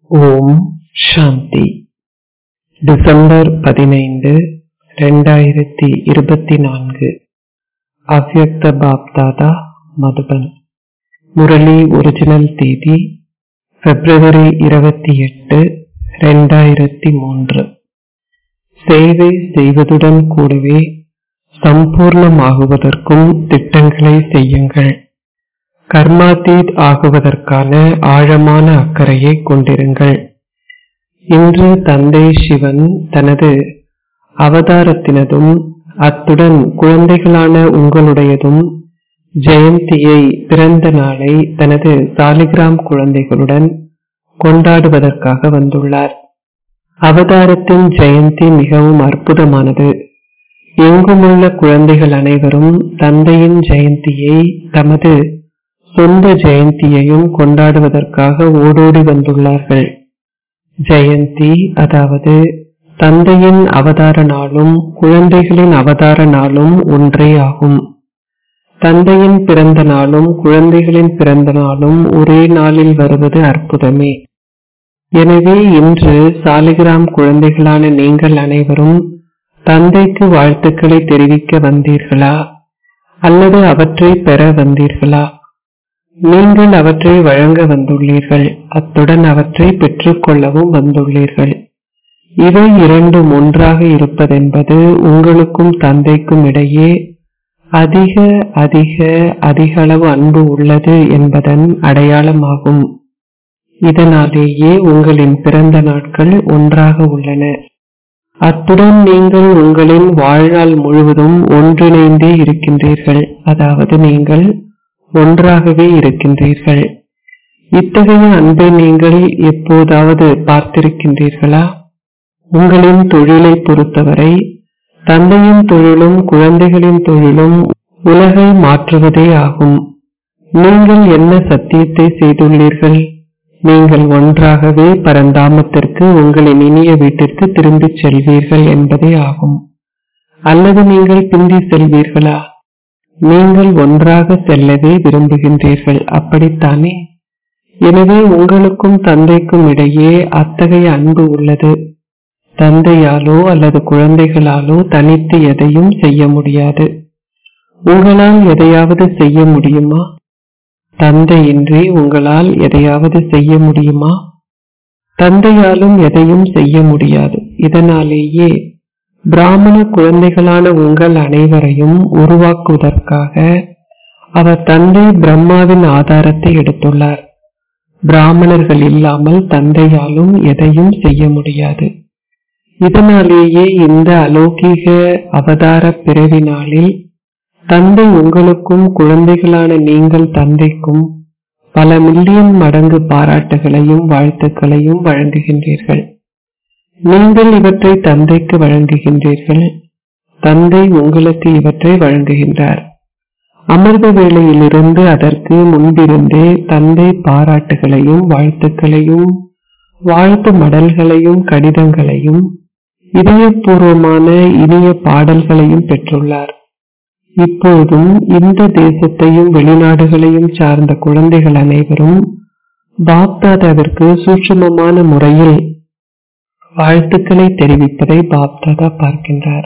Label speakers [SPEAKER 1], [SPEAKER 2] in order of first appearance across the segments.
[SPEAKER 1] ஓம் சாந்தி December பதினைந்து ரெண்டாயிரத்தி இருபத்தி நான்கு அவ்யக்த பாப்தாதா மதுபன் முரளி ஒரிஜினல் தேதி பிப்ரவரி இருபத்தி எட்டு ரெண்டாயிரத்தி மூன்று சேவை செய்வதுடன் கூடவே சம்பூர்ணமாகுவதற்கும் திட்டங்களை செய்யுங்கள் கர்மாதீத் ஆகுவதற்கான ஆழமான அக்கறையை கொண்டிருங்கள் இன்று தந்தை சிவன் தனது அவதாரத்தினதும் அத்துடன் குழந்தைகளான உங்களுடையதும் ஜெயந்தியை பிறந்த நாளை தனது சாலிகிராம் குழந்தைகளுடன் கொண்டாடுவதற்காக வந்துள்ளார் அவதாரத்தின் ஜெயந்தி மிகவும் அற்புதமானது எங்குமுள்ள குழந்தைகள் அனைவரும் தந்தையின் ஜெயந்தியை தமது சொந்த ஜெயந்தியையும் கொண்டாடுவதற்காக ஓடோடி வந்துள்ளார்கள் ஜெயந்தி அதாவது தந்தையின் அவதார நாளும் குழந்தைகளின் அவதார நாளும் ஒன்றே ஆகும் தந்தையின் பிறந்த நாளும் குழந்தைகளின் பிறந்த நாளும் ஒரே நாளில் வருவது அற்புதமே எனவே இன்று சாலிகிராம் குழந்தைகளான நீங்கள் அனைவரும் தந்தைக்கு வாழ்த்துக்களை தெரிவிக்க வந்தீர்களா அல்லது அவற்றை பெற வந்தீர்களா நீங்கள் அவற்றை வழங்க வந்துள்ளீர்கள் அத்துடன் அவற்றை பெற்றுக்கொள்ளவும் வந்துள்ளீர்கள் இவை இரண்டும் ஒன்றாக இருப்பதென்பது உங்களுக்கும் தந்தைக்கும் இடையே அதிக அதிக அதிக அளவு அன்பு உள்ளது என்பதன் அடையாளமாகும் இதனாலேயே உங்களின் பிறந்த நாட்கள் ஒன்றாக உள்ளன அத்துடன் நீங்கள் உங்களின் வாழ்நாள் முழுவதும் ஒன்றிணைந்தே இருக்கின்றீர்கள் அதாவது நீங்கள் ஒன்றாகவே இருக்கின்றீர்கள் இத்தகைய அன்பை நீங்கள் எப்போதாவது பார்த்திருக்கின்றீர்களா உங்களின் தொழிலை பொறுத்தவரை தந்தையின் தொழிலும் குழந்தைகளின் தொழிலும் உலகை மாற்றுவதே ஆகும் நீங்கள் என்ன சத்தியத்தை செய்துள்ளீர்கள் நீங்கள் ஒன்றாகவே பரந்தாமத்திற்கு உங்களின் இனிய வீட்டிற்கு திரும்பிச் செல்வீர்கள் என்பதே ஆகும் அல்லது நீங்கள் பிந்தி செல்வீர்களா நீங்கள் ஒன்றாக செல்லவே விரும்புகின்றீர்கள் அப்படித்தானே எனவே உங்களுக்கும் தந்தைக்கும் இடையே அத்தகைய அன்பு உள்ளது தந்தையாலோ அல்லது குழந்தைகளாலோ தனித்து எதையும் செய்ய முடியாது உங்களால் எதையாவது செய்ய முடியுமா தந்தையின்றி உங்களால் எதையாவது செய்ய முடியுமா தந்தையாலும் எதையும் செய்ய முடியாது இதனாலேயே பிராமண குழந்தைகளான உங்கள் அனைவரையும் உருவாக்குவதற்காக அவர் தந்தை பிரம்மாவின் ஆதாரத்தை எடுத்துள்ளார் பிராமணர்கள் இல்லாமல் தந்தையாலும் எதையும் செய்ய முடியாது இதனாலேயே இந்த அலௌகீக அவதார பிறவி நாளில் தந்தை உங்களுக்கும் குழந்தைகளான நீங்கள் தந்தைக்கும் பல மில்லியன் மடங்கு பாராட்டுகளையும் வாழ்த்துக்களையும் வழங்குகின்றீர்கள் நீங்கள் இவற்றை தந்தைக்கு வழங்குகின்றீர்கள் தந்தை உங்களுக்கு இவற்றை வழங்குகின்றார் அமிர்த வேளையிலிருந்து அதற்கு முன்பிருந்தே தந்தை பாராட்டுகளையும் வாழ்த்துக்களையும் வாழ்த்து மடல்களையும் கடிதங்களையும் இதயபூர்வமான இனிய பாடல்களையும் பெற்றுள்ளார் இப்போதும் இந்த தேசத்தையும் வெளிநாடுகளையும் சார்ந்த குழந்தைகள் அனைவரும் பாப்தாதாவிற்கு சூட்சமமான முறையில் வாழ்த்துக்களை தெரிவிப்பதை பாப்தாதா பார்க்கின்றார்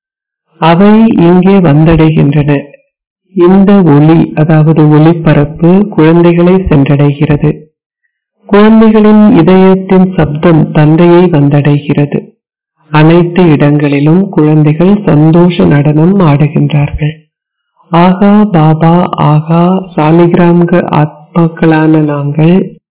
[SPEAKER 1] அவை இங்கே வந்தடைகின்றன இந்த ஒளி அதாவது ஒளிபரப்பு குழந்தைகளை சென்றடைகிறது குழந்தைகளின் இதயத்தின் சப்தம் தந்தையை வந்தடைகிறது அனைத்து இடங்களிலும் குழந்தைகள் சந்தோஷ நடனம் ஆடுகின்றார்கள் ஆகா பாபா ஆகா சாலிகிராம்க ஆத்மாக்களான நாங்கள்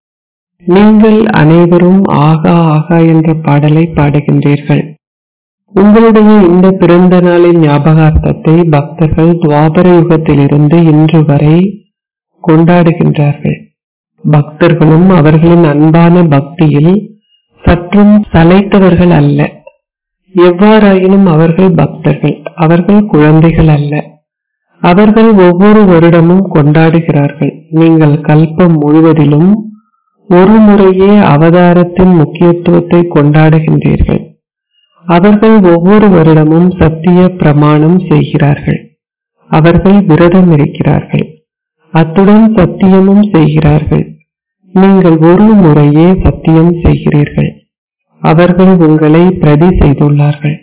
[SPEAKER 1] நீங்கள் அனைவரும் ஆகா ஆகா என்ற பாடலை பாடுகின்றீர்கள் உங்களுடைய இந்த பிறந்த நாளின் ஞாபகார்த்தத்தை பக்தர்கள் துவாபர யுகத்திலிருந்து இன்று வரை கொண்டாடுகின்றார்கள் பக்தர்களும் அவர்களின் அன்பான பக்தியில் சற்றும் சளைத்தவர்கள் அல்ல எவ்வாறாயினும் அவர்கள் பக்தர்கள் அவர்கள் குழந்தைகள் அல்ல அவர்கள் ஒவ்வொரு வருடமும் கொண்டாடுகிறார்கள் நீங்கள் கல்பம் முழுவதிலும் ஒரு முறையே அவதாரத்தின் முக்கியத்துவத்தை கொண்டாடுகின்றீர்கள் அவர்கள் ஒவ்வொரு வருடமும் சத்திய பிரமாணம் செய்கிறார்கள் அவர்கள் விரதம் இருக்கிறார்கள் அத்துடன் சத்தியமும் செய்கிறார்கள் நீங்கள் ஒரு முறையே சத்தியம் செய்கிறீர்கள் அவர்கள் உங்களை பிரதி செய்துள்ளார்கள்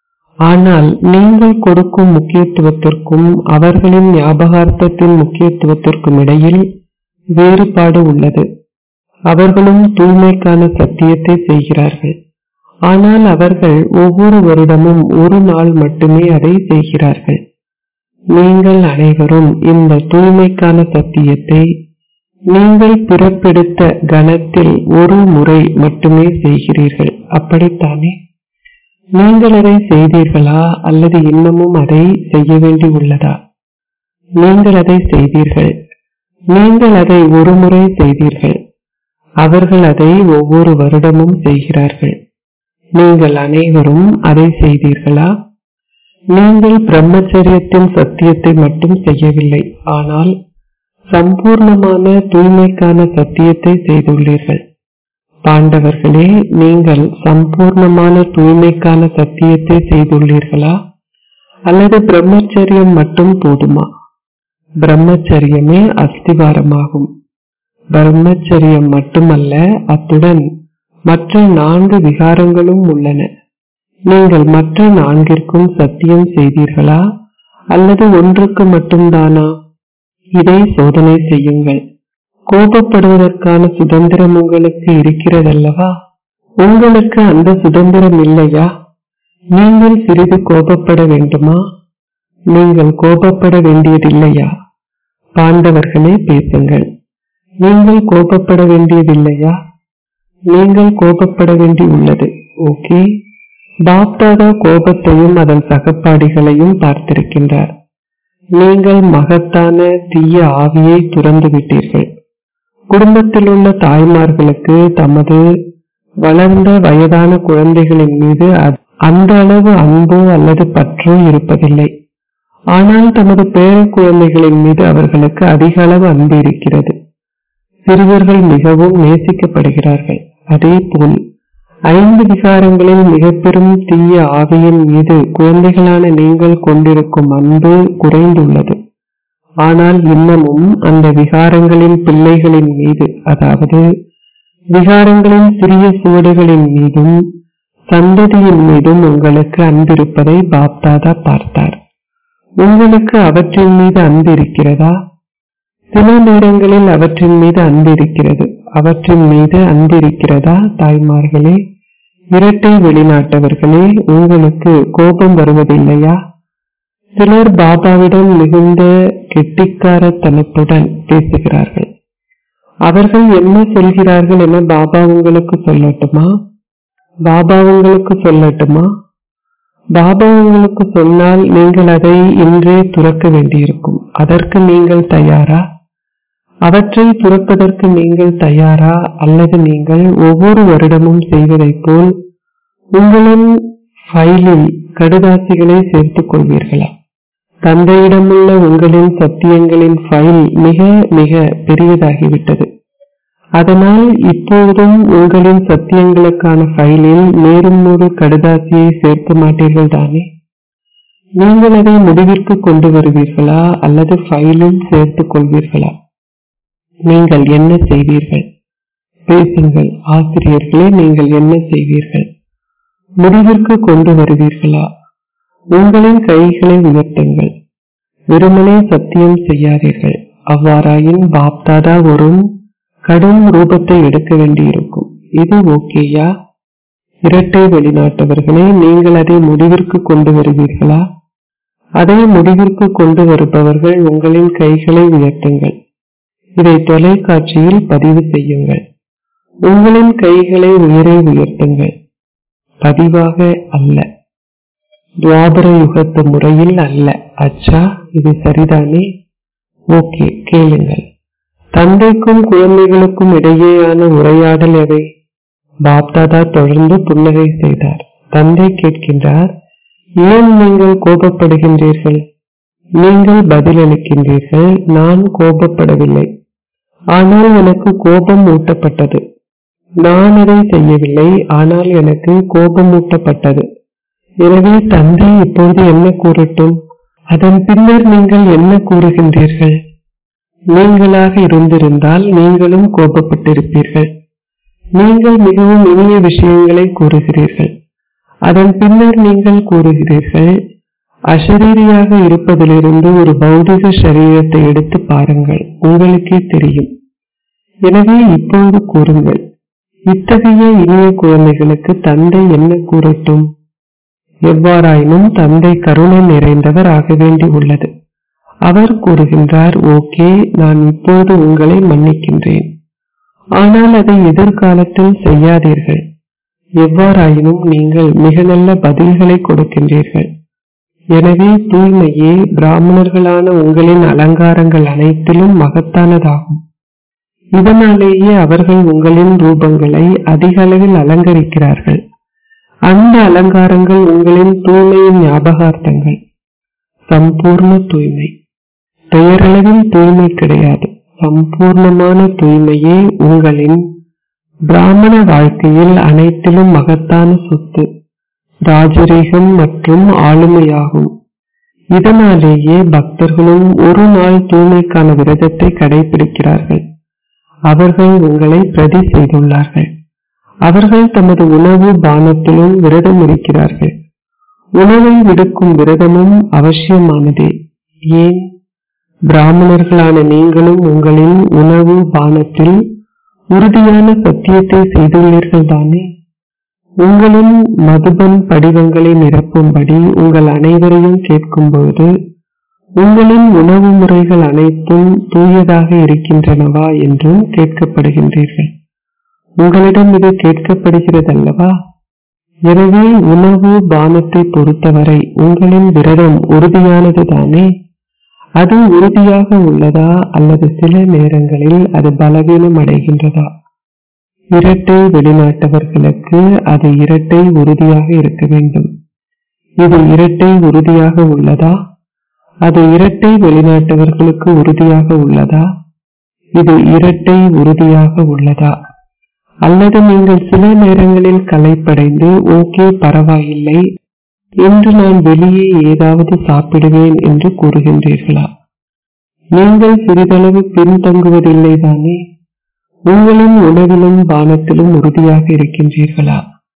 [SPEAKER 1] ஆனால் நீங்கள் கொடுக்கும் முக்கியத்துவத்திற்கும் அவர்களின் ஞாபகார்த்தத்தின் முக்கியத்துவத்திற்கும் இடையில் வேறுபாடு உள்ளது அவர்களும் தூய்மைக்கான சத்தியத்தை செய்கிறார்கள் ஆனால் அவர்கள் ஒவ்வொரு வருடமும் ஒரு நாள் மட்டுமே அதை செய்கிறார்கள் நீங்கள் அனைவரும் இந்த தூய்மைக்கான சத்தியத்தை நீங்கள் பிறப்பெடுத்த கணத்தில் ஒரு முறை மட்டுமே செய்கிறீர்கள் அப்படித்தானே நீங்கள் அதை செய்தீர்களா அல்லது இன்னமும் அதை செய்ய வேண்டி உள்ளதா நீங்கள் அதை செய்தீர்கள் நீங்கள் அதை ஒரு முறை செய்தீர்கள் அவர்கள் அதை ஒவ்வொரு வருடமும் செய்கிறார்கள் நீங்கள் அனைவரும் அதை செய்தீர்களா நீங்கள் பிரம்மச்சரியத்தின் சத்தியத்தை மட்டும் செய்யவில்லை ஆனால் சம்பூர்ணமான தூய்மைக்கான சத்தியத்தை செய்துள்ளீர்கள் பாண்டவர்களே நீங்கள் சம்பூர்ணமான தூய்மைக்கான சத்தியத்தை செய்துள்ளீர்களா அல்லது பிரம்மச்சரியம் மட்டும் போதுமா பிரம்மச்சரியமே அஸ்திவாரமாகும் பிரம்மச்சரியம் மட்டுமல்ல அத்துடன் மற்ற நான்கு விகாரங்களும் உள்ளன நீங்கள் மற்ற நான்கிற்கும் சத்தியம் செய்தீர்களா அல்லது ஒன்றுக்கு மட்டும்தானா இதை சோதனை செய்யுங்கள் கோபப்படுவதற்கான சுதந்திரம் உங்களுக்கு இருக்கிறதல்லவா உங்களுக்கு அந்த சுதந்திரம் இல்லையா நீங்கள் சிறிது கோபப்பட வேண்டுமா நீங்கள் கோபப்பட வேண்டியதில்லையா பாண்டவர்களே பேசுங்கள் நீங்கள் கோபப்பட வேண்டியதில்லையா நீங்கள் கோபப்பட வேண்டி உள்ளது ஓகே பாப்தாதா கோபத்தையும் அதன் சகப்பாடிகளையும் பார்த்திருக்கின்றார் நீங்கள் மகத்தான தீய ஆவியை துறந்து விட்டீர்கள் குடும்பத்தில் உள்ள தாய்மார்களுக்கு தமது வளர்ந்த வயதான குழந்தைகளின் மீது அந்த அளவு அன்போ அல்லது பற்றோ இருப்பதில்லை ஆனால் தமது பேர குழந்தைகளின் மீது அவர்களுக்கு அதிக அளவு அன்பு இருக்கிறது சிறுவர்கள் மிகவும் நேசிக்கப்படுகிறார்கள் அதே போல் ஐந்து விகாரங்களில் மிக பெரும் தீய ஆவியின் மீது குழந்தைகளான நீங்கள் கொண்டிருக்கும் அன்பு குறைந்துள்ளது ஆனால் இன்னமும் அந்த விகாரங்களின் பிள்ளைகளின் மீது அதாவது விகாரங்களின் சிறிய சுவடுகளின் மீதும் சந்ததியின் மீதும் உங்களுக்கு அன்பிருப்பதை பாப்தாதா பார்த்தார் உங்களுக்கு அவற்றின் மீது அன்பு இருக்கிறதா சில நேரங்களில் அவற்றின் மீது அன்பு இருக்கிறது அவற்றின் மீது அன்பு இருக்கிறதா தாய்மார்களே இரட்டை வெளிநாட்டவர்களே உங்களுக்கு கோபம் வருவதில்லையா சிலர் பாபாவிடம் மிகுந்த கெட்டிக்காரத்தனத்துடன் பேசுகிறார்கள் அவர்கள் என்ன சொல்கிறார்கள் என பாபா உங்களுக்கு சொல்லட்டுமா பாபா உங்களுக்கு சொல்லட்டுமா பாபா உங்களுக்கு சொன்னால் நீங்கள் அதை இன்றே துறக்க வேண்டியிருக்கும் அதற்கு நீங்கள் தயாரா அவற்றை துறப்பதற்கு நீங்கள் தயாரா அல்லது நீங்கள் ஒவ்வொரு வருடமும் செய்வதைப் போல் உங்களின் ஃபைலில் கடுதாசிகளை சேர்த்துக் கொள்வீர்களா தந்தையிடமுள்ள உங்களின் சத்தியங்களின் ஃபைல் மிக மிக பெரியதாகிவிட்டது அதனால் இப்போதும் உங்களின் சத்தியங்களுக்கான ஃபைலில் மேலும் ஒரு கடுதாசியை சேர்க்க மாட்டீர்கள் தானே நீங்கள் அதை முடிவிற்கு கொண்டு வருவீர்களா அல்லது ஃபைலில் சேர்த்துக் கொள்வீர்களா நீங்கள் என்ன செய்வீர்கள் பேசுங்கள் ஆசிரியர்களே நீங்கள் என்ன செய்வீர்கள் முடிவிற்கு கொண்டு வருவீர்களா உங்களின் கைகளை உயர்த்துங்கள் வெறுமனே சத்தியம் செய்யாதீர்கள் அவ்வாறாயின் பாப்தாதா ஒரு கடும் ரூபத்தை எடுக்க வேண்டியிருக்கும் இது ஓகேயா இரட்டை வெளிநாட்டவர்களே நீங்கள் அதை முடிவிற்கு கொண்டு வருவீர்களா அதை முடிவிற்கு கொண்டு வருபவர்கள் உங்களின் கைகளை உயர்த்துங்கள் இதை தொலைக்காட்சியில் பதிவு செய்யுங்கள் உங்களின் கைகளை உயரே உயர்த்துங்கள் பதிவாக அல்ல துவாபர யுகத்து முறையில் அல்ல அச்சா இது சரிதானே ஓகே கேளுங்கள் தந்தைக்கும் குழந்தைகளுக்கும் இடையேயான உரையாடல் எவை பாப்தாதா தொடர்ந்து புன்னகை செய்தார் தந்தை கேட்கின்றார் ஏன் நீங்கள் கோபப்படுகின்றீர்கள் நீங்கள் பதிலளிக்கின்றீர்கள் நான் கோபப்படவில்லை ஆனால் எனக்கு கோபம் ஊட்டப்பட்டது நான் அதை செய்யவில்லை ஆனால் எனக்கு கோபம் ஊட்டப்பட்டது எனவே தந்தை இப்போது என்ன கூறட்டும் அதன் பின்னர் நீங்கள் என்ன கூறுகின்றீர்கள் நீங்களாக இருந்திருந்தால் நீங்களும் கோபப்பட்டிருப்பீர்கள் நீங்கள் மிகவும் இனிய விஷயங்களை கூறுகிறீர்கள் அதன் பின்னர் நீங்கள் கூறுகிறீர்கள் அசரீரியாக இருப்பதிலிருந்து ஒரு பௌதிக சரீரத்தை எடுத்து பாருங்கள் உங்களுக்கே தெரியும் எனவே இப்போது கூறுங்கள் இத்தகைய இனிய குழந்தைகளுக்கு தந்தை என்ன கூறட்டும் எவ்வாறாயினும் தந்தை கருணை நிறைந்தவர் ஆக வேண்டி உள்ளது அவர் கூறுகின்றார் ஓகே நான் இப்போது உங்களை மன்னிக்கின்றேன் ஆனால் அதை எதிர்காலத்தில் செய்யாதீர்கள் எவ்வாறாயினும் நீங்கள் மிக நல்ல பதில்களை கொடுக்கின்றீர்கள் எனவே தூய்மையே பிராமணர்களான உங்களின் அலங்காரங்கள் அனைத்திலும் மகத்தானதாகும் இதனாலேயே அவர்கள் உங்களின் ரூபங்களை அதிக அளவில் அலங்கரிக்கிறார்கள் அந்த அலங்காரங்கள் உங்களின் தூய்மையின் ஞாபகார்த்தங்கள் சம்பூர்ண தூய்மை பெயரளவில் தூய்மை கிடையாது சம்பூர்ணமான தூய்மையே உங்களின் பிராமண வாழ்க்கையில் அனைத்திலும் மகத்தான சொத்து ராஜரீகம் மற்றும் ஆளுமையாகும் இதனாலேயே பக்தர்களும் ஒரு நாள் தூய்மைக்கான விரதத்தை கடைபிடிக்கிறார்கள் அவர்கள் உங்களை பிரதி செய்துள்ளார்கள் அவர்கள் தமது உணவு பானத்திலும் விரதம் இருக்கிறார்கள் உணவை விடுக்கும் விரதமும் அவசியமானதே ஏன் பிராமணர்களான நீங்களும் உங்களின் உணவு பானத்தில் உறுதியான சத்தியத்தை செய்துள்ளீர்கள் தானே உங்களின் மதுபன் படிவங்களை நிரப்பும்படி உங்கள் அனைவரையும் கேட்கும்போது உங்களின் உணவு முறைகள் அனைத்தும் தூயதாக இருக்கின்றனவா என்றும் கேட்கப்படுகின்றீர்கள் உங்களிடம் இது கேட்கப்படுகிறதல்லவா எனவே உணவு பானத்தை பொறுத்தவரை உங்களின் விரதம் உறுதியானது தானே அது உறுதியாக உள்ளதா அல்லது சில நேரங்களில் அது பலவீனம் அடைகின்றதா இரட்டை வெளிநாட்டவர்களுக்கு அது இரட்டை உறுதியாக இருக்க வேண்டும் இது இரட்டை உறுதியாக உள்ளதா அது இரட்டை வெளிநாட்டவர்களுக்கு உறுதியாக உள்ளதா இது இரட்டை உறுதியாக உள்ளதா அல்லது நீங்கள் சில நேரங்களில் கலைப்படைந்து ஓகே பரவாயில்லை இன்று நான் வெளியே ஏதாவது சாப்பிடுவேன் என்று கூறுகின்றீர்களா நீங்கள் சிறிதளவு பின்தங்குவதில்லை தானே உங்களின் உணவிலும் பானத்திலும் உறுதியாக இருக்கின்றீர்களா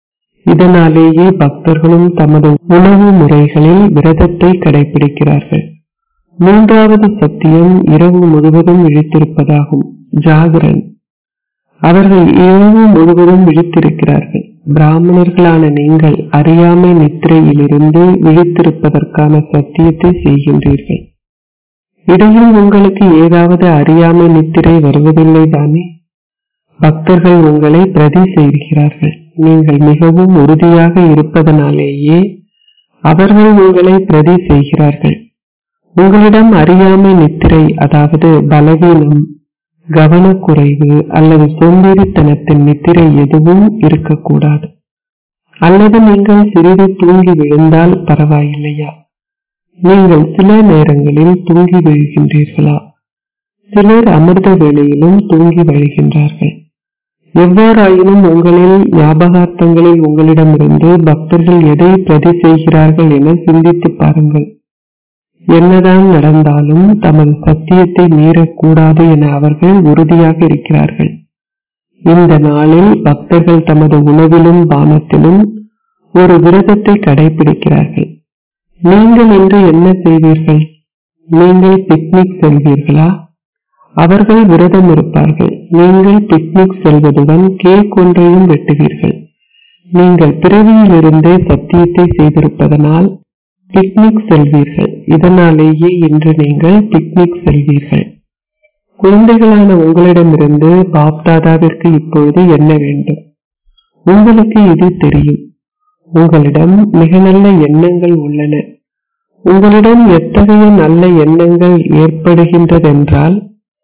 [SPEAKER 1] இதனாலேயே பக்தர்களும் தமது உணவு முறைகளில் விரதத்தை கடைபிடிக்கிறார்கள் மூன்றாவது சத்தியம் இரவு முழுவதும் இழுத்திருப்பதாகும் ஜாகரன் அவர்கள் இரவு முழுவதும் விழித்திருக்கிறார்கள் பிராமணர்களான நீங்கள் அறியாமை நித்திரையிலிருந்து விழித்திருப்பதற்கான சத்தியத்தை செய்கின்றீர்கள் இடையில் உங்களுக்கு ஏதாவது அறியாமை நித்திரை வருவதில்லை தானே பக்தர்கள் உங்களை பிரதி செய்கிறார்கள் நீங்கள் மிகவும் உறுதியாக இருப்பதனாலேயே அவர்கள் உங்களை பிரதி செய்கிறார்கள் உங்களிடம் அறியாமை நித்திரை அதாவது பலவீனம் கவனக்குறைவு அல்லது சோம்பேறித்தனத்தின் நித்திரை எதுவும் இருக்கக்கூடாது அல்லது நீங்கள் சிறிது தூங்கி விழுந்தால் பரவாயில்லையா நீங்கள் சில நேரங்களில் தூங்கி விழுகின்றீர்களா சிலர் அமிர்த வேளையிலும் தூங்கி வழிகின்றார்கள் எவ்வாறாயினும் உங்களின் ஞாபகார்த்தங்களில் உங்களிடமிருந்து பக்தர்கள் எதை பிரதி செய்கிறார்கள் என சிந்தித்து பாருங்கள் என்னதான் நடந்தாலும் தமது சத்தியத்தை மீறக்கூடாது என அவர்கள் உறுதியாக இருக்கிறார்கள் இந்த நாளில் பக்தர்கள் தமது உணவிலும் பானத்திலும் ஒரு விரதத்தை கடைபிடிக்கிறார்கள் நீங்கள் இன்று என்ன செய்வீர்கள் நீங்கள் பிக்னிக் செல்வீர்களா அவர்கள் விரதம் இருப்பார்கள் நீங்கள் பிக்னிக் செல்வதுடன் கேக் ஒன்றையும் வெட்டுவீர்கள் நீங்கள் பிறவியிலிருந்தே சத்தியத்தை செய்திருப்பதனால் பிக்னிக் செல்வீர்கள் இதனாலேயே இன்று நீங்கள் பிக்னிக் செல்வீர்கள் குழந்தைகளான உங்களிடமிருந்து பாப்தாதாவிற்கு இப்பொழுது என்ன வேண்டும் உங்களுக்கு இது தெரியும் உங்களிடம் மிக நல்ல எண்ணங்கள் உள்ளன உங்களிடம் எத்தகைய நல்ல எண்ணங்கள் ஏற்படுகின்றதென்றால்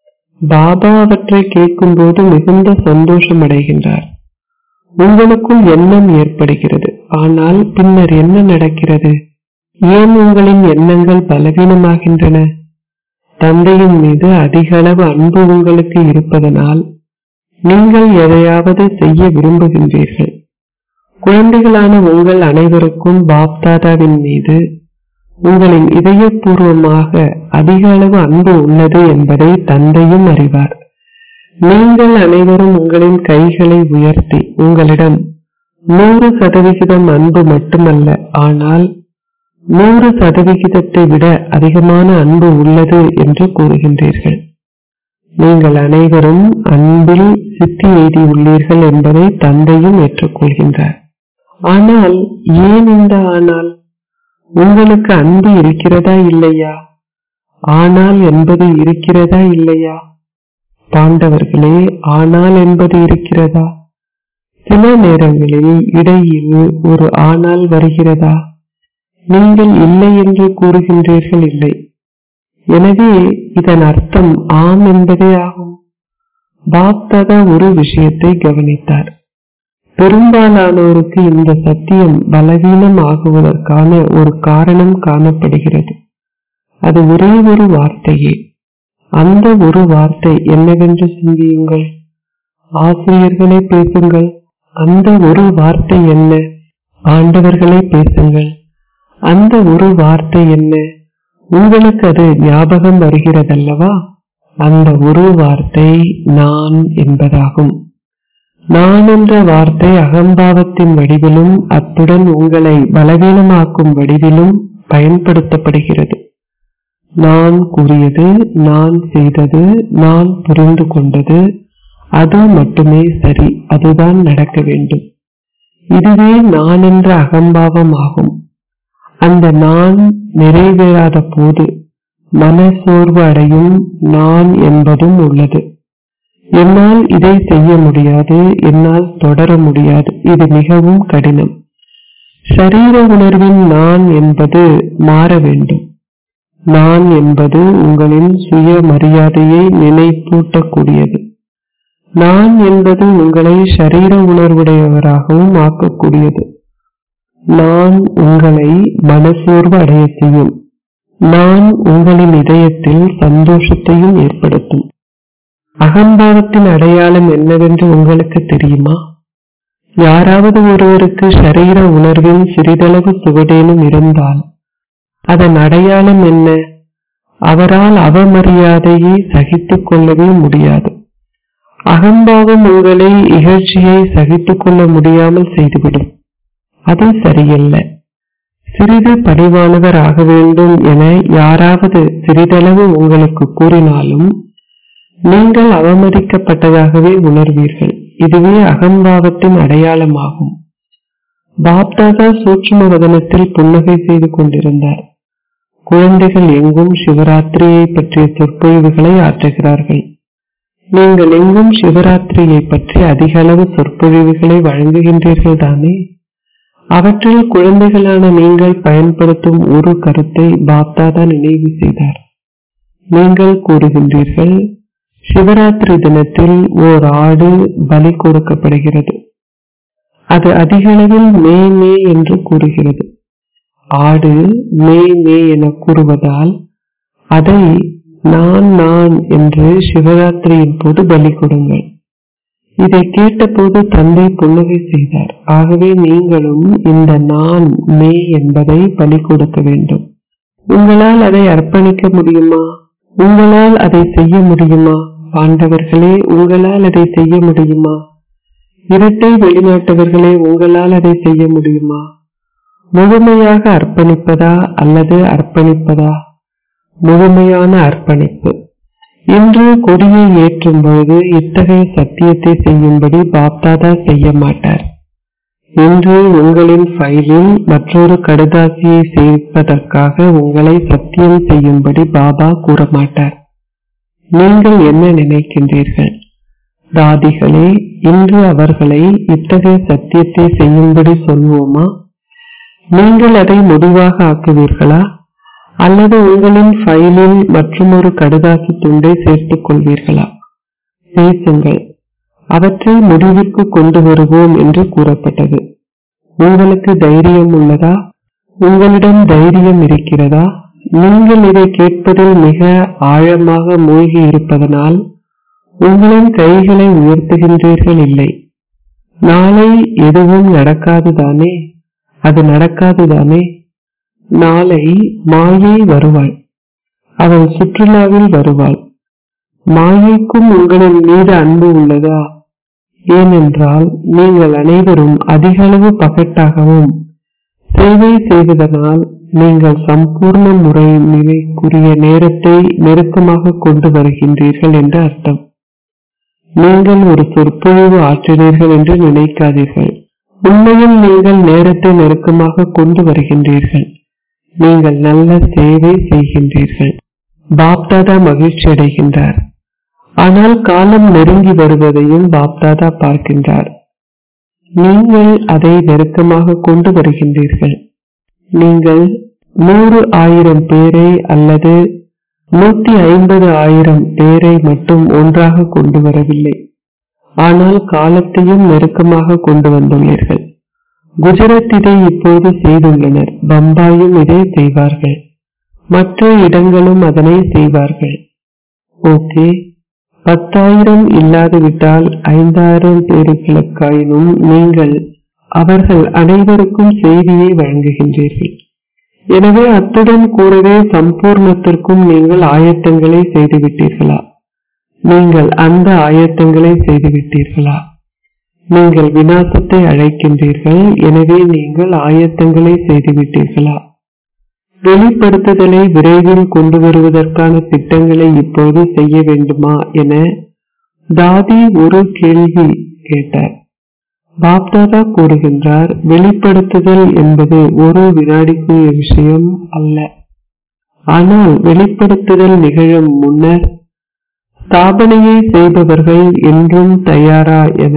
[SPEAKER 1] பாபா அவற்றை கேட்கும்போது மிகுந்த சந்தோஷம் அடைகின்றார் உங்களுக்குள் எண்ணம் ஏற்படுகிறது ஆனால் பின்னர் என்ன நடக்கிறது ஏன் உங்களின் எண்ணங்கள் பலவீனமாகின்றன தந்தையின் மீது அதிக அளவு அன்பு உங்களுக்கு இருப்பதனால் நீங்கள் எதையாவது செய்ய விரும்புகின்றீர்கள் குழந்தைகளான உங்கள் அனைவருக்கும் பாப்தாதாவின் மீது உங்களின் இதயபூர்வமாக அதிக அளவு அன்பு உள்ளது என்பதை தந்தையும் அறிவார் நீங்கள் அனைவரும் உங்களின் கைகளை உயர்த்தி உங்களிடம் நூறு சதவிகிதம் அன்பு மட்டுமல்ல ஆனால் நூறு சதவிகிதத்தை விட அதிகமான அன்பு உள்ளது என்று கூறுகின்றீர்கள் நீங்கள் அனைவரும் அன்பில் சித்தி எய்தியுள்ளீர்கள் என்பதை தந்தையும் ஏற்றுக்கொள்கின்றார் ஆனால் ஏன் இந்த ஆனால் உங்களுக்கு அன்பு இருக்கிறதா இல்லையா ஆனால் என்பது இருக்கிறதா இல்லையா பாண்டவர்களே ஆனால் என்பது இருக்கிறதா சில நேரங்களில் இடையில் ஒரு ஆனால் வருகிறதா நீங்கள் இல்லை என்று கூறுகின்றீர்கள் இல்லை எனவே இதன் அர்த்தம் ஆம் என்பதே ஆகும் பாப்தாதா ஒரு விஷயத்தை கவனித்தார் பெரும்பாலானோருக்கு இந்த சத்தியம் பலவீனம் ஆகுவதற்கான ஒரு காரணம் காணப்படுகிறது அது ஒரே ஒரு வார்த்தையே அந்த ஒரு வார்த்தை என்னவென்று சிந்தியுங்கள் ஆசிரியர்களே பேசுங்கள் அந்த ஒரு வார்த்தை என்ன ஆண்டவர்களே பேசுங்கள் அந்த ஒரு வார்த்தை என்ன உங்களுக்கு அது ஞாபகம் வருகிறதல்லவா அந்த ஒரு வார்த்தை நான் என்பதாகும் நான் என்ற வார்த்தை அகம்பாவத்தின் வடிவிலும் அத்துடன் உங்களை பலவீனமாக்கும் வடிவிலும் பயன்படுத்தப்படுகிறது நான் கூறியது நான் செய்தது நான் புரிந்து கொண்டது அது மட்டுமே சரி அதுதான் நடக்க வேண்டும் இதுவே நான் என்ற அகம்பாவம் ஆகும் அந்த நான் நிறைவேறாத போது மனசோர்வு அடையும் நான் என்பதும் உள்ளது என்னால் இதை செய்ய முடியாது என்னால் தொடர முடியாது இது மிகவும் கடினம் சரீர உணர்வின் நான் என்பது மாற வேண்டும் நான் என்பது உங்களின் சுய மரியாதையை நினைப்பூட்டக்கூடியது நான் என்பது உங்களை சரீர உணர்வுடையவராகவும் ஆக்கக்கூடியது நான் உங்களை மனசோர்வு அடைய செய்யும் நான் உங்களின் இதயத்தில் சந்தோஷத்தையும் ஏற்படுத்தும் அகம்பாவத்தின் அடையாளம் என்னவென்று உங்களுக்கு தெரியுமா யாராவது ஒருவருக்கு சரீர உணர்வின் சிறிதளவு சுவடேனும் இருந்தால் அதன் அடையாளம் என்ன அவரால் அவமரியாதையை சகித்துக் கொள்ளவே முடியாது அகம்பாவம் உங்களை இகழ்ச்சியை சகித்துக் கொள்ள முடியாமல் செய்துவிடும் அது சரியல்ல சிறிது பணிவானவர் ஆக வேண்டும் என யாராவது சிறிதளவு உங்களுக்கு கூறினாலும் நீங்கள் அவமதிக்கப்பட்டதாகவே உணர்வீர்கள் இதுவே அகம்பாவத்தின் அடையாளமாகும் பாப்தாதா சூட்சும வதனத்தில் புன்னகை செய்து கொண்டிருந்தார் குழந்தைகள் எங்கும் சிவராத்திரியை பற்றிய சொற்பொழிவுகளை ஆற்றுகிறார்கள் நீங்கள் எங்கும் சிவராத்திரியை பற்றி அதிக அளவு சொற்பொழிவுகளை வழங்குகின்றீர்கள் தானே அவற்றில் குழந்தைகளான நீங்கள் பயன்படுத்தும் ஒரு கருத்தை பாப்தாதா நினைவு செய்தார் நீங்கள் கூறுகின்றீர்கள் சிவராத்திரி தினத்தில் ஓர் ஆடு பலி கொடுக்கப்படுகிறது அது அதிக அளவில் மே மே என்று கூறுகிறது ஆடு மே மே என கூறுவதால் அதை நான் நான் என்று சிவராத்திரியின் போது பலி கொடுங்கள் இதை கேட்டபோது தந்தை புன்னகை செய்தார் ஆகவே நீங்களும் இந்த நான் மே என்பதை பலி கொடுக்க வேண்டும் உங்களால் அதை அர்ப்பணிக்க முடியுமா உங்களால் அதை செய்ய முடியுமா பாண்டவர்களே உங்களால் அதை செய்ய முடியுமா இரட்டை வெளிநாட்டவர்களே உங்களால் அதை செய்ய முடியுமா முழுமையாக அர்ப்பணிப்பதா அல்லது அர்ப்பணிப்பதா முழுமையான அர்ப்பணிப்பு இன்று கொடியை ஏற்றும் பொழுது இத்தகைய சத்தியத்தை செய்யும்படி பாப்தாதா செய்ய மாட்டார் இன்று உங்களின் ஃபைலில் மற்றொரு கடுதாசியை சேர்ப்பதற்காக உங்களை சத்தியம் செய்யும்படி பாபா கூற மாட்டார் நீங்கள் என்ன நினைக்கின்றீர்கள் தாதிகளே இன்று அவர்களை இத்தகைய சத்தியத்தை செய்யும்படி சொல்வோமா நீங்கள் அதை முடிவாக ஆக்குவீர்களா அல்லது உங்களின் ஃபைலில் மற்றொரு கடுதாசி துண்டை சேர்த்துக் கொள்வீர்களா பேசுங்கள் அவற்றை முடிவிற்கு கொண்டு வருவோம் என்று கூறப்பட்டது உங்களுக்கு தைரியம் உள்ளதா உங்களிடம் தைரியம் இருக்கிறதா நீங்கள் இதை கேட்பதில் மிக ஆழமாக மூழ்கி இருப்பதனால் உங்களின் கைகளை உயர்த்துகின்றீர்கள் இல்லை நாளை எதுவும் நடக்காதுதானே அது நடக்காதுதானே நாளை மாயை வருவாள் அவள் சுற்றுலாவில் வருவாள் மாயைக்கும் உங்களின் மீது அன்பு உள்ளதா ஏனென்றால் நீங்கள் அனைவரும் அதிகளவு பகட்டாகவும் சேவை செய்வதனால் நீங்கள் சம்பூர்ண முறை நிலைக்குரிய நேரத்தை நெருக்கமாக கொண்டு வருகின்றீர்கள் என்று அர்த்தம் நீங்கள் ஒரு சொற்பொழிவு ஆற்றினீர்கள் என்று நினைக்காதீர்கள் உண்மையில் நீங்கள் நேரத்தை நெருக்கமாக கொண்டு வருகின்றீர்கள் நீங்கள் நல்ல சேவை செய்கின்றீர்கள் பாப்தாதா மகிழ்ச்சி அடைகின்றார் ஆனால் காலம் நெருங்கி வருவதையும் பாப்தாதா பார்க்கின்றார் நீங்கள் அதை நெருக்கமாக கொண்டு வருகின்றீர்கள் நீங்கள் நூறு ஆயிரம் பேரை அல்லது நூத்தி ஐம்பது ஆயிரம் பேரை மட்டும் ஒன்றாக கொண்டு வரவில்லை ஆனால் காலத்தையும் நெருக்கமாக கொண்டு வந்துள்ளீர்கள் குஜராத் இதை இப்போது செய்துள்ளனர் பம்பாயும் இதை செய்வார்கள் மற்ற இடங்களும் அதனை செய்வார்கள் ஓகே பத்தாயிரம் இல்லாது விட்டால் ஐந்தாயிரம் பேர்களுக்காயினும் நீங்கள் அவர்கள் அனைவருக்கும் செய்தியை வழங்குகின்றீர்கள் எனவே அத்துடன் கூடவே சம்பூர்ணத்திற்கும் நீங்கள் ஆயத்தங்களை செய்துவிட்டீர்களா நீங்கள் அந்த ஆயத்தங்களை செய்துவிட்டீர்களா நீங்கள் விநாசத்தை அழைக்கின்றீர்கள் எனவே நீங்கள் ஆயத்தங்களை செய்துவிட்டீர்களா வெளிப்படுத்துதலை விரைவில் கொண்டு வருவதற்கான திட்டங்களை இப்போது செய்ய வேண்டுமா என தாதி ஒரு கேள்வி கேட்டார் பாப்தாதா கூறுகின்றார் வெளிப்படுத்துதல் என்பது ஒரு வினாடிக்குரிய விஷயம் அல்ல ஆனால் வெளிப்படுத்துதல் நிகழும் முன்னர் ஸ்தாபனையை செய்பவர்கள் என்றும் தயாரா என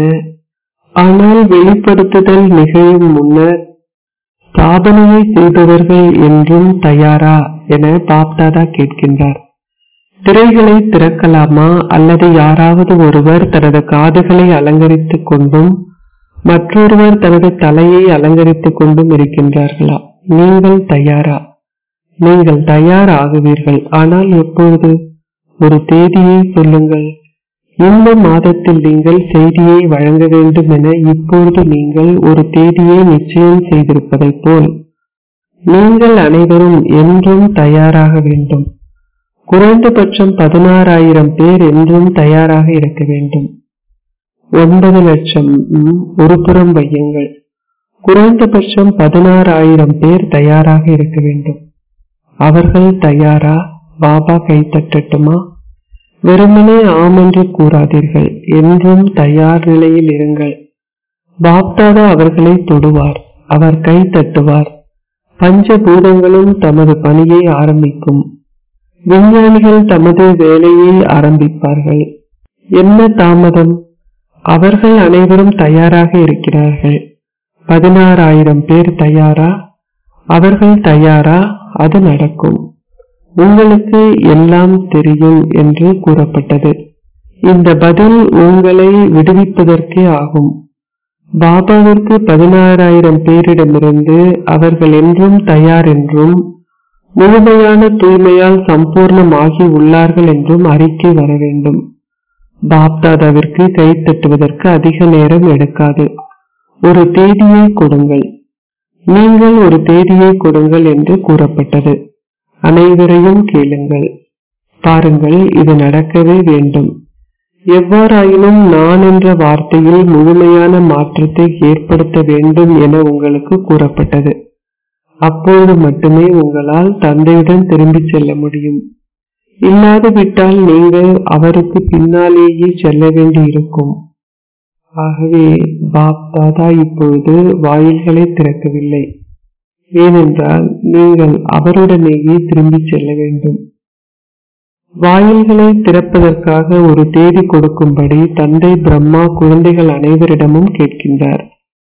[SPEAKER 1] ஆனால் வெளிப்படுத்துதல் நிகழும் முன்னர் ஸ்தாபனையை செய்பவர்கள் என்றும் தயாரா என பாப்தாதா கேட்கின்றார் திரைகளை திறக்கலாமா அல்லது யாராவது ஒருவர் தனது காதுகளை அலங்கரித்துக் கொண்டும் மற்றொருவர் தனது தலையை அலங்கரித்துக் கொண்டும் இருக்கின்றார்களா நீங்கள் தயாரா நீங்கள் தயார் ஆகுவீர்கள் ஆனால் எப்பொழுது ஒரு தேதியை சொல்லுங்கள் இந்த மாதத்தில் நீங்கள் செய்தியை வழங்க வேண்டும் என இப்பொழுது நீங்கள் ஒரு தேதியை நிச்சயம் செய்திருப்பதைப் போல் நீங்கள் அனைவரும் என்றும் தயாராக வேண்டும் குறைந்தபட்சம் பதினாறாயிரம் பேர் என்றும் தயாராக இருக்க வேண்டும் ஒன்பது லட்சம் ஒரு புறம் வையுங்கள் குறைந்தபட்சம் பதினாறாயிரம் பேர் தயாராக இருக்க வேண்டும் அவர்கள் தயாரா பாபா கைத்தட்டட்டுமா வெறுமனே ஆம் என்று கூறாதீர்கள் என்றும் தயார் நிலையில் இருங்கள் பாப்தாதா அவர்களை தொடுவார் அவர் கை தட்டுவார் பஞ்சபூதங்களும் தமது பணியை ஆரம்பிக்கும் விஞ்ஞானிகள் தமது வேலையை ஆரம்பிப்பார்கள் என்ன தாமதம் அவர்கள் அனைவரும் தயாராக இருக்கிறார்கள் பதினாறாயிரம் பேர் தயாரா அவர்கள் தயாரா அது நடக்கும் உங்களுக்கு எல்லாம் தெரியும் என்று கூறப்பட்டது இந்த பதில் உங்களை விடுவிப்பதற்கே ஆகும் பாபாவிற்கு பதினாறாயிரம் பேரிடமிருந்து அவர்கள் என்றும் தயார் என்றும் முழுமையான தூய்மையால் சம்பூர்ணமாகி உள்ளார்கள் என்றும் அறிக்கை வர வேண்டும் பாப்தாதாவிற்கு கை தட்டுவதற்கு அதிக நேரம் எடுக்காது ஒரு தேதியை கொடுங்கள் நீங்கள் ஒரு தேதியை கொடுங்கள் என்று கூறப்பட்டது அனைவரையும் கேளுங்கள் பாருங்கள் இது நடக்கவே வேண்டும் எவ்வாறாயினும் நான் என்ற வார்த்தையில் முழுமையான மாற்றத்தை ஏற்படுத்த வேண்டும் என உங்களுக்கு கூறப்பட்டது அப்பொழுது மட்டுமே உங்களால் தந்தையுடன் திரும்பிச் செல்ல முடியும் இல்லாது விட்டால் நீங்கள் அவருக்கு பின்னாலேயே செல்ல வேண்டி இருக்கும் ஆகவே பாப் தாதா இப்பொழுது வாயில்களை திறக்கவில்லை ஏனென்றால் நீங்கள் அவருடனேயே திரும்பிச் செல்ல வேண்டும் வாயில்களை திறப்பதற்காக ஒரு தேதி கொடுக்கும்படி தந்தை பிரம்மா குழந்தைகள் அனைவரிடமும் கேட்கின்றார்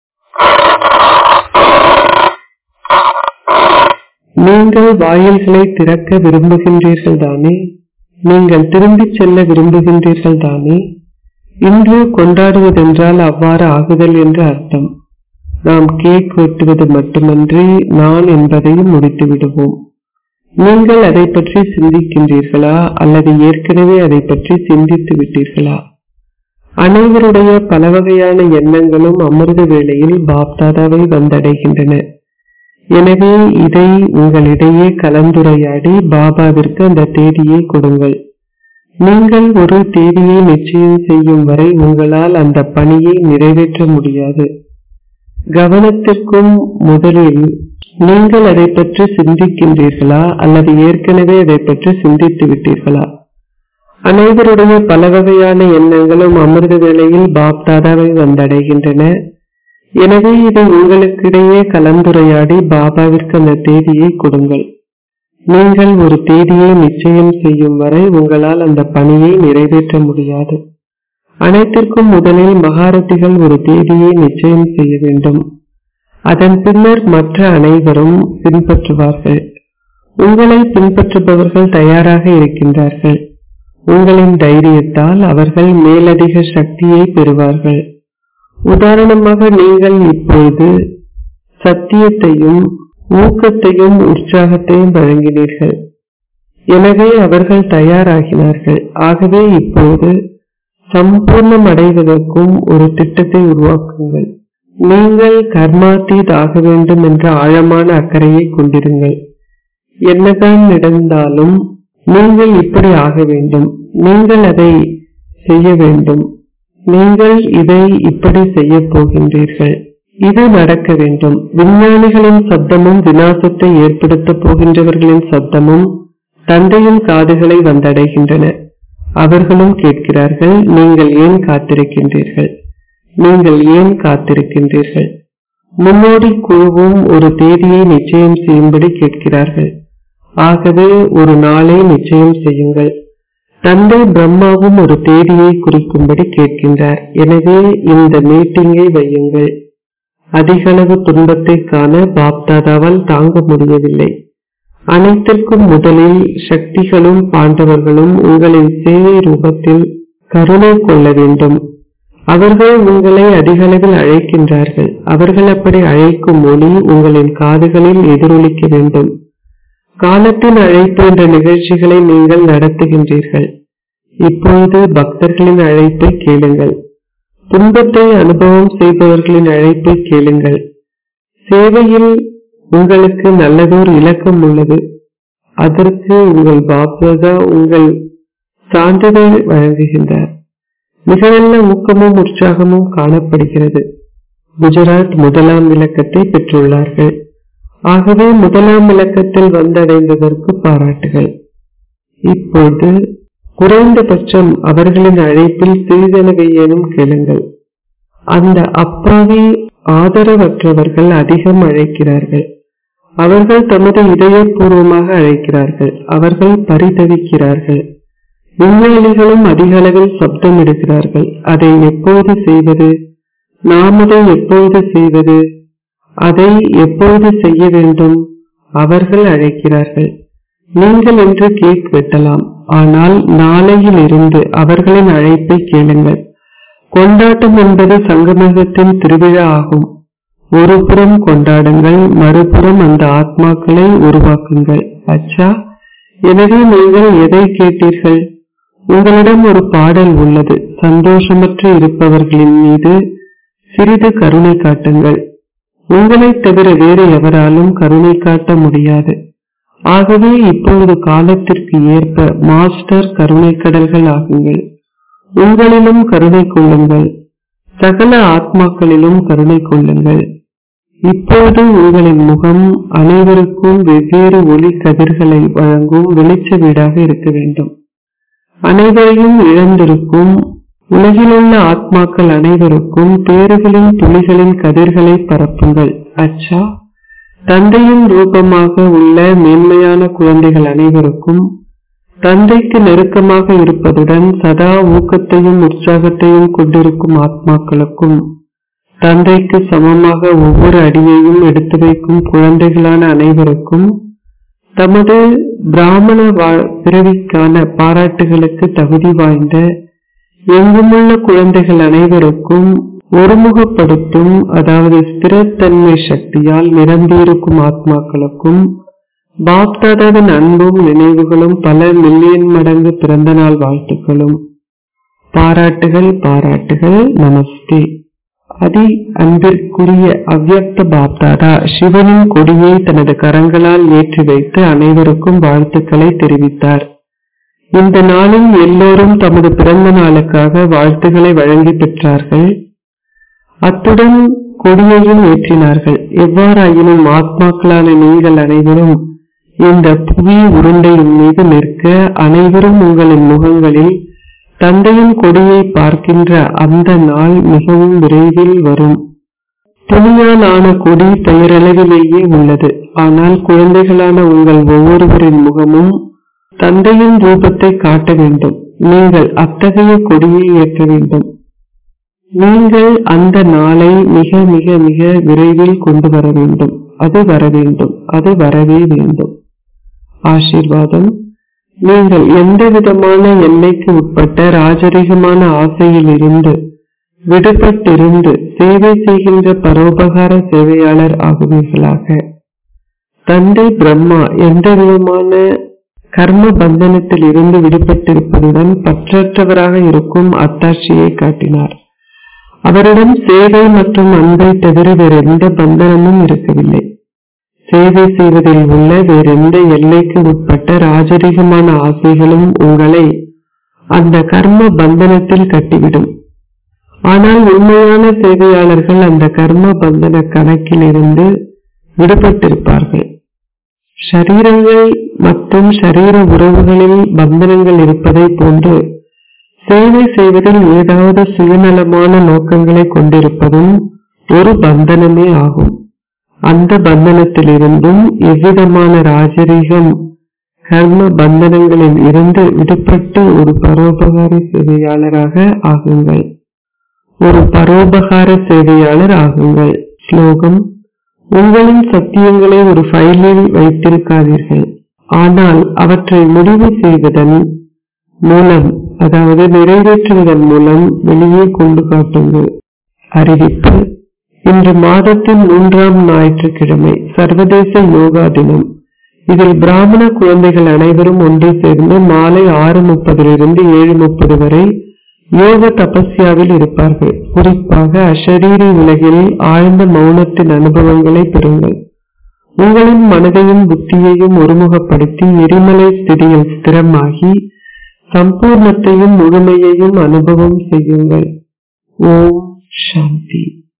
[SPEAKER 1] நீங்கள் வாயில்களை திறக்க விரும்புகின்றீர்கள் தானே நீங்கள் திரும்பிச் செல்ல விரும்புகின்றீர்கள் தானே இன்று கொண்டாடுவதென்றால் அவ்வாறு ஆகுதல் என்று அர்த்தம் நாம் கேக் வெட்டுவது மட்டுமன்றி நான் என்பதையும் முடித்து விடுவோம் நீங்கள் அதை பற்றி சிந்திக்கின்றீர்களா அல்லது ஏற்கனவே அதை பற்றி சிந்தித்து விட்டீர்களா அனைவருடைய பல வகையான எண்ணங்களும் அமிர்த வேளையில் பாப்தாதாவை வந்தடைகின்றன எனவே இதை உங்களிடையே கலந்துரையாடி பாபாவிற்கு அந்த தேதியை கொடுங்கள் நீங்கள் ஒரு தேதியை நிச்சயம் செய்யும் வரை உங்களால் அந்த பணியை நிறைவேற்ற முடியாது கவனத்திற்கும் முதலில் நீங்கள் அதை பற்றி சிந்திக்கின்றீர்களா அல்லது ஏற்கனவே அதை பற்றி சிந்தித்து விட்டீர்களா அனைவருடைய பல வகையான எண்ணங்களும் அமிர்த வேளையில் பாப்தாதாவை வந்தடைகின்றன எனவே இதை உங்களுக்கிடையே கலந்துரையாடி பாபாவிற்கு அந்த தேதியை கொடுங்கள் நீங்கள் ஒரு தேதியை நிச்சயம் செய்யும் வரை உங்களால் அந்த பணியை நிறைவேற்ற முடியாது அனைத்திற்கும் முதலில் மகாரதிகள் ஒரு தேதியை நிச்சயம் செய்ய வேண்டும் அதன் பின்னர் மற்ற அனைவரும் பின்பற்றுவார்கள் உங்களை பின்பற்றுபவர்கள் தயாராக இருக்கின்றார்கள் உங்களின் தைரியத்தால் அவர்கள் மேலதிக சக்தியை பெறுவார்கள் உதாரணமாக நீங்கள் இப்பொழுது சத்தியத்தையும் ஊக்கத்தையும் உற்சாகத்தையும் வழங்கினீர்கள் எனவே அவர்கள் தயாராகினார்கள் ஆகவே இப்போது சம்பூர்ணம் அடைவதற்கும் ஒரு திட்டத்தை உருவாக்குங்கள் நீங்கள் கர்மாத்தீத் ஆக வேண்டும் என்ற ஆழமான அக்கறையை கொண்டிருங்கள் என்னதான் நடந்தாலும் நீங்கள் இப்படி ஆக வேண்டும் நீங்கள் அதை செய்ய வேண்டும் நீங்கள் இதை இப்படி செய்ய போகின்றீர்கள் இது நடக்க வேண்டும் விஞ்ஞானிகளின் சப்தமும் விநாசத்தை ஏற்படுத்த போகின்றவர்களின் சப்தமும் தந்தையின் காதுகளை வந்தடைகின்றன அவர்களும் கேட்கிறார்கள் நீங்கள் ஏன் காத்திருக்கின்றீர்கள் நீங்கள் ஏன் காத்திருக்கின்றீர்கள் முன்னோடி குழுவும் ஒரு தேதியை நிச்சயம் செய்யும்படி கேட்கிறார்கள் ஆகவே ஒரு நாளை நிச்சயம் செய்யுங்கள் தந்தை பிரம்மாவும் ஒரு தேதியை குறிக்கும்படி கேட்கின்றார் எனவே இந்த மீட்டிங்கை வையுங்கள் அதிகளவு துன்பத்தை காண பாப்தாதாவால் தாங்க முடியவில்லை அனைத்திற்கும் முதலில் சக்திகளும் பாண்டவர்களும் உங்களின் சேவை ரூபத்தில் கருணை கொள்ள வேண்டும் அவர்கள் உங்களை அதிகளவில் அழைக்கின்றார்கள் அவர்கள் அப்படி அழைக்கும் ஒளி உங்களின் காதுகளில் எதிரொலிக்க வேண்டும் காலத்தின் அழைப்பு என்ற நிகழ்ச்சிகளை நீங்கள் நடத்துகின்றீர்கள் இப்பொழுது பக்தர்களின் அழைப்பை கேளுங்கள் துன்பத்தை அனுபவம் செய்பவர்களின் அழைப்பை கேளுங்கள் சேவையில் உங்களுக்கு நல்லதோர் இலக்கம் உள்ளது அதற்கு உங்கள் பாப்தாதா உங்கள் சான்றிதழ் வழங்குகின்றார் மிக நல்ல ஊக்கமும் உற்சாகமும் காணப்படுகிறது குஜராத் முதலாம் இலக்கத்தை பெற்றுள்ளார்கள் ஆகவே முதலாம் இலக்கத்தில் வந்தடைந்ததற்கு பாராட்டுகள் இப்போது குறைந்தபட்சம் அவர்களின் அழைப்பில் சிறிதளவையேனும் கேளுங்கள் அந்த அப்பாவி ஆதரவற்றவர்கள் அதிகம் அழைக்கிறார்கள் அவர்கள் தமது இதயபூர்வமாக அழைக்கிறார்கள் அவர்கள் பரிதவிக்கிறார்கள் விஞ்ஞானிகளும் அதிக அளவில் சப்தமிடுகிறார்கள் அதை எப்போது செய்வது நாம் அதை எப்போது செய்வது அதை எப்போது செய்ய வேண்டும் அவர்கள் அழைக்கிறார்கள் நீங்கள் என்று கேக் வெட்டலாம் ஆனால் நாளையில் இருந்து அவர்களின் அழைப்பை கேளுங்கள் கொண்டாட்டம் என்பது சங்கமகத்தின் திருவிழா ஆகும் ஒரு புறம் கொண்டாடுங்கள் மறுபுறம் அந்த ஆத்மாக்களை உருவாக்குங்கள் அச்சா எனவே நீங்கள் எதை கேட்டீர்கள் உங்களிடம் ஒரு பாடல் உள்ளது சந்தோஷமற்று இருப்பவர்களின் மீது சிறிது கருணை காட்டுங்கள் உங்களைத் தவிர வேறு எவராலும் கருணை காட்ட முடியாது ஆகவே இப்பொழுது காலத்திற்கு ஏற்ப மாஸ்டர் கருணை கடல்கள் ஆகுங்கள் உங்களிலும் கருணை கொள்ளுங்கள் சகல ஆத்மாக்களிலும் கருணை கொள்ளுங்கள் இப்போது உங்களின் முகம் அனைவருக்கும் வெவ்வேறு ஒளி கதிர்களை வழங்கும் வெளிச்ச வீடாக இருக்க வேண்டும் அனைவரையும் இழந்திருக்கும் உலகிலுள்ள ஆத்மாக்கள் அனைவருக்கும் பேறுகளின் துளிகளின் கதிர்களை பரப்புங்கள் அச்சா தந்தையின் ரூபமாக உள்ள மேன்மையான குழந்தைகள் அனைவருக்கும் தந்தைக்கு நெருக்கமாக இருப்பதுடன் சதா ஊக்கத்தையும் உற்சாகத்தையும் கொண்டிருக்கும் ஆத்மாக்களுக்கும் தந்தைக்கு சமமாக ஒவ்வொரு அடியையும் எடுத்து வைக்கும் குழந்தைகளான அனைவருக்கும் தமது பிராமண பிறவிக்கான பாராட்டுகளுக்கு தகுதி வாய்ந்த எங்குமுள்ள குழந்தைகள் அனைவருக்கும் ஒருமுகப்படுத்தும் அதாவது ஸ்திரத்தன்மை சக்தியால் நிரம்பியிருக்கும் ஆத்மாக்களுக்கும் பாப்தாதாவின் அன்பும் நினைவுகளும் பல மில்லியன் மடங்கு பிறந்த நாள் வாழ்த்துக்களும் பாராட்டுகள் பாராட்டுகள் நமஸ்தே அதி அன்பிற்குரிய அவ்யக்த பாப்தாதா சிவனின் கொடியை தனது கரங்களால் ஏற்றி வைத்து அனைவருக்கும் வாழ்த்துக்களை தெரிவித்தார் இந்த நாளில் எல்லோரும் தமது பிறந்த நாளுக்காக வாழ்த்துக்களை வழங்கி பெற்றார்கள் அத்துடன் கொடியையும் ஏற்றினார்கள் எவ்வாறாயினும் ஆத்மாக்களான நீங்கள் அனைவரும் இந்த புவி உருண்டையின் மீது நிற்க அனைவரும் உங்களின் முகங்களில் தந்தையின் கொடியை பார்க்கின்ற அந்த நாள் மிகவும் விரைவில் வரும் துணியால் ஆன கொடி பெயரளவிலேயே உள்ளது ஆனால் குழந்தைகளான உங்கள் ஒவ்வொருவரின் முகமும் தந்தையின் ரூபத்தை காட்ட வேண்டும் நீங்கள் அத்தகைய கொடியை ஏற்ற வேண்டும் நீங்கள் அந்த நாளை மிக மிக மிக விரைவில் கொண்டு வர வேண்டும் அது வர வேண்டும் அது வரவே வேண்டும் ஆசீர்வாதம் நீங்கள் எந்த விதமான எல்லைக்கு உட்பட்ட ராஜரிகமான ஆசையில் இருந்து விடுபட்டிருந்து சேவை செய்கின்ற பரோபகார சேவையாளர் ஆகுவீர்களாக தந்தை பிரம்மா எந்த விதமான கர்ம பந்தனத்தில் இருந்து விடுபட்டிருப்பதுடன் பற்றற்றவராக இருக்கும் அத்தாட்சியை காட்டினார் அவரிடம் சேவை மற்றும் அன்பை தவிர வேறெந்த பந்தனமும் இருக்கவில்லை சேவை செய்வதில் உள்ள வேறெந்த எல்லைக்கு உட்பட்ட ராஜரிகமான ஆசைகளும் உங்களை அந்த கர்ம பந்தனத்தில் கட்டிவிடும் ஆனால் உண்மையான சேவையாளர்கள் அந்த கர்ம பந்தன கணக்கில் இருந்து விடுபட்டிருப்பார்கள் ஷரீரங்கள் மற்றும் ஷரீர உறவுகளில் பந்தனங்கள் இருப்பதை போன்று சேவை செய்வதில் ஏதாவது சுயநலமான நோக்கங்களை கொண்டிருப்பதும் ஒரு பந்தனமே ஆகும் அந்த பந்தனத்திலிருந்தும் எவ்விதமான ராஜரீகம் கர்ம பந்தனங்களில் இருந்து விடுபட்டு ஒரு பரோபகார சேவையாளராக ஆகுங்கள் ஒரு பரோபகார சேவையாளர் ஆகுங்கள் ஸ்லோகம் உங்களின் சத்தியங்களை ஒரு ஃபைலில் வைத்திருக்காதீர்கள் ஆனால் அவற்றை முடிவு செய்வதன் மூலம் அதாவது நிறைவேற்றுவதன் மூலம் வெளியே கொண்டு காட்டுங்கள் அறிவிப்பு இன்று மாதத்தின் மூன்றாம் ஞாயிற்றுக்கிழமை சர்வதேச யோகா தினம் இதில் பிராமண குழந்தைகள் அனைவரும் ஒன்று சேர்ந்து மாலை ஆறு முப்பதிலிருந்து ஏழு முப்பது வரை யோக தபஸ்யாவில் இருப்பார்கள் குறிப்பாக அஷரீரி உலகில் ஆழ்ந்த மௌனத்தின் அனுபவங்களை பெறுங்கள் உங்களின் மனதையும் புத்தியையும் ஒருமுகப்படுத்தி எரிமலை ஸ்திதியில் ஸ்திரமாகி சம்பூர்ணத்தையும் முழுமையையும் அனுபவம் செய்யுங்கள் ஓம் சாந்தி